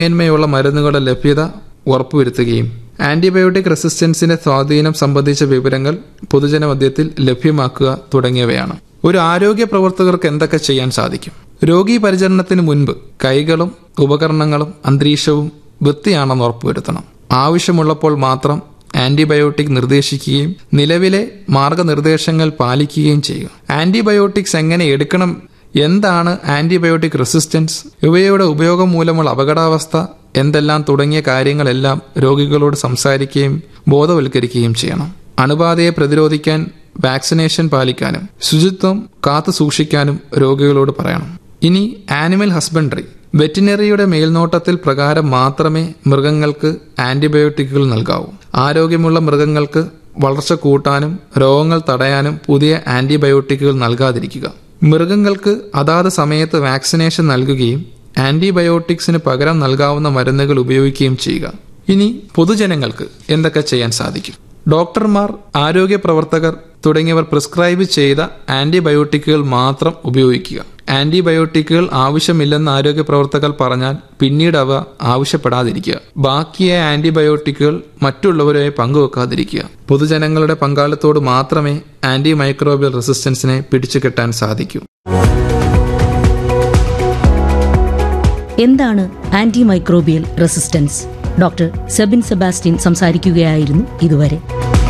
മേന്മയുള്ള മരുന്നുകളുടെ ലഭ്യത ഉറപ്പുവരുത്തുകയും ആന്റിബയോട്ടിക് റെസിസ്റ്റൻസിന്റെ സ്വാധീനം സംബന്ധിച്ച വിവരങ്ങൾ പൊതുജനമധ്യത്തിൽ ലഭ്യമാക്കുക തുടങ്ങിയവയാണ് ഒരു ആരോഗ്യ പ്രവർത്തകർക്ക് എന്തൊക്കെ ചെയ്യാൻ സാധിക്കും രോഗീ പരിചരണത്തിന് മുൻപ് കൈകളും ഉപകരണങ്ങളും അന്തരീക്ഷവും വൃത്തിയാണെന്ന് ഉറപ്പുവരുത്തണം ആവശ്യമുള്ളപ്പോൾ മാത്രം ആന്റിബയോട്ടിക് നിർദ്ദേശിക്കുകയും നിലവിലെ മാർഗനിർദ്ദേശങ്ങൾ പാലിക്കുകയും ചെയ്യുക ആന്റിബയോട്ടിക്സ് എങ്ങനെ എടുക്കണം എന്താണ് ആന്റിബയോട്ടിക് റെസിസ്റ്റൻസ് ഇവയുടെ ഉപയോഗം മൂലമുള്ള അപകടാവസ്ഥ എന്തെല്ലാം തുടങ്ങിയ കാര്യങ്ങളെല്ലാം രോഗികളോട് സംസാരിക്കുകയും ബോധവൽക്കരിക്കുകയും ചെയ്യണം അണുബാധയെ പ്രതിരോധിക്കാൻ വാക്സിനേഷൻ പാലിക്കാനും ശുചിത്വം കാത്തു സൂക്ഷിക്കാനും രോഗികളോട് പറയണം ഇനി ആനിമൽ ഹസ്ബൻഡറി വെറ്റിനറിയുടെ മേൽനോട്ടത്തിൽ പ്രകാരം മാത്രമേ മൃഗങ്ങൾക്ക് ആന്റിബയോട്ടിക്കുകൾ നൽകാവൂ ആരോഗ്യമുള്ള മൃഗങ്ങൾക്ക് വളർച്ച കൂട്ടാനും രോഗങ്ങൾ തടയാനും പുതിയ ആന്റിബയോട്ടിക്കുകൾ നൽകാതിരിക്കുക മൃഗങ്ങൾക്ക് അതാത് സമയത്ത് വാക്സിനേഷൻ നൽകുകയും ആന്റിബയോട്ടിക്സിന് പകരം നൽകാവുന്ന മരുന്നുകൾ ഉപയോഗിക്കുകയും ചെയ്യുക ഇനി പൊതുജനങ്ങൾക്ക് എന്തൊക്കെ ചെയ്യാൻ സാധിക്കും ഡോക്ടർമാർ ആരോഗ്യ പ്രവർത്തകർ തുടങ്ങിയവർ പ്രിസ്ക്രൈബ് ചെയ്ത ആന്റിബയോട്ടിക്കുകൾ മാത്രം ഉപയോഗിക്കുക ആന്റിബയോട്ടിക്കുകൾ ആവശ്യമില്ലെന്ന് ആരോഗ്യ പ്രവർത്തകർ പറഞ്ഞാൽ പിന്നീട് അവ ആവശ്യപ്പെടാതിരിക്കുക ബാക്കിയായ ആന്റിബയോട്ടിക്കുകൾ മറ്റുള്ളവരുമായി പങ്കുവെക്കാതിരിക്കുക പൊതുജനങ്ങളുടെ പങ്കാളിത്തോട് മാത്രമേ ആന്റി മൈക്രോബിയൽ റെസിസ്റ്റൻസിനെ പിടിച്ചുകെട്ടാൻ സാധിക്കൂ എന്താണ് anti microbial resistance doctor Sebin Sebastian സംസാരിക്കുകയായിരുന്നു ഇതുവരെ